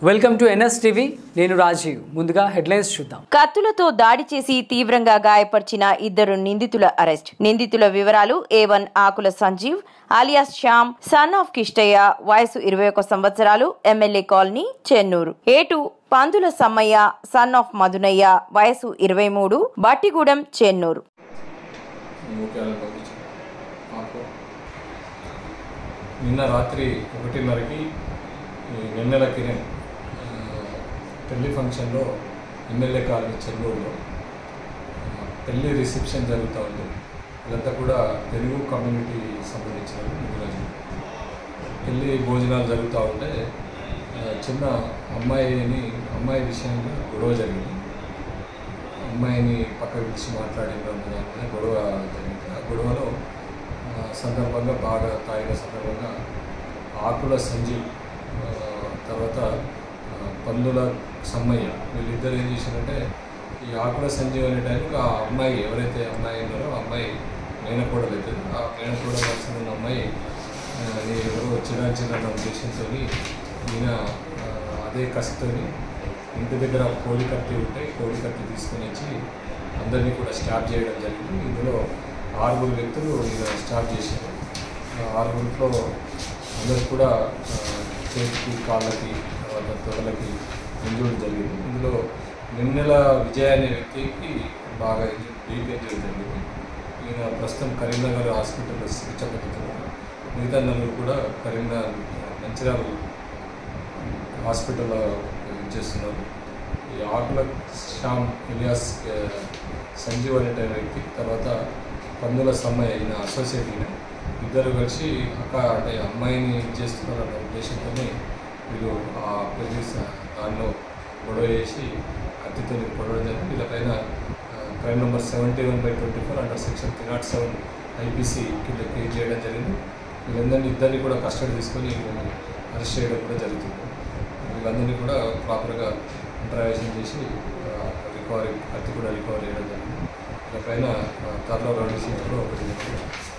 welcome to NS TV నేను రాజీవ్ ముందుగా headlines చూద్దాం కత్తులతో దాడి చేసి తీవ్రంగా గాయపరిచిన ఇద్దరు నిందితుల అరెస్ట్ నిందితుల వివరాలు A one Akula Sanjeev alias Shyam son of Kishtaiah వయసు ఇరవై ఒక సంవత్సరాలు MLA colony Chennur A two Pandula Sammaiah son of Madhunayya వయసు ఇరవై మూడు బట్టిగూడెం చెన్నూరు ముఖ్యాలను పంపించాం మాకు నిన్న రాత్రి ఒకటిన్నరకి ఈ వెన్నెల కిరణ్ ఆ, పెళ్లి ఫంక్షన్లో ఎమ్మెల్యే కాలనీ చెన్నూరులో ఆ, పెళ్లి రిసెప్షన్ జరుగుతూ ఉంది వీళ్ళంతా కూడా తెలుగు కమ్యూనిటీ సంబంధించిన మిగిలిన పెళ్లి భోజనాలు జరుగుతూ ఉంటే ఆ, చిన్న అమ్మాయిని అమ్మాయి విషయంలో గొడవ జరిగింది అమ్మాయిని పక్కకు పిలిచి మాట్లాడిన దాని గొడవ జరిగింది ఆ గొడవలో ఆ, సందర్భంగా బాగా తాగిన సందర్భంగా ఆకుల సంజీవ్ ఆ, తర్వాత ఆ, పందుల సమ్మయ్య వీళ్ళిద్దరు ఏం చేశారంటే ఈ ఆకుల సంజీవ్ అనే టైంకి ఆ అమ్మాయి ఎవరైతే అమ్మాయి ఉన్నారో ఆ అమ్మాయి మేనకోడలు అవుతుంది ఆ మేనకోడలు వర్షం ఉన్న అమ్మాయి ఆ, నేను ఎవరో చిన్న చిన్న ఉద్దేశంతో ఈయన ఆ, అదే కసితోని ఇంటి దగ్గర కోడి కత్తి ఉంటే కోడి కత్తి తీసుకొని వచ్చి అందరినీ కూడా స్టాప్ చేయడం జరిగింది ఇందులో ఆరుగురు వ్యక్తులు ఈయన స్టాప్ చేశారు ఆ ఆరుగురిలో అందరూ కూడా ఆ, చేతికి కాళ్ళకి తర్వాత తొడలకి ఇంజూరీ జరిగింది ఇందులో నిన్నెల విజయ్ అనే వ్యక్తికి బాగా డీప్ ఇంజూరీ జరిగింది ఈయన ప్రస్తుతం కరీంనగర్ హాస్పిటల్లో చికిత్స పొందుతున్నారు మిగతా నలుగురు కూడా కరీంనగర్ మంచిర్యాల హాస్పిటల్లో చేస్తున్నారు ఈ ఆకుల శ్యామ్ ఇలియాస్ ఆ, సంజీవ్ అనే వ్యక్తి తర్వాత పందుల సమ్మయ్య ఈయన అసోసియేట్ ఈయన ఇద్దరు కలిసి అక్క అంటే అమ్మాయిని చేస్తున్నారన్న ఉద్దేశంతోనే వీళ్ళు ఆ పెళ్లి స- దానిలో గొడవ చేసి కత్తితో పొడవడం జరిగింది వీళ్ళపైన crime number seventy one by twenty four under section three not seven IPC కింద కేసు చేయడం జరిగింది వీళ్ళందరినీ ఇద్దరిని కూడా కస్టడీ తీసుకొని వీళ్ళని అరెస్ట్ చేయడం కూడా జరుగుతుంది వీళ్ళందరినీ కూడా ప్రాపర్గా ఇంటరాక్షన్ చేసి రికవరీ కత్తి కూడా రికవర్ చేయడం జరిగింది దానిపైన త్వరలో రెండు సీట్లు ఒకటి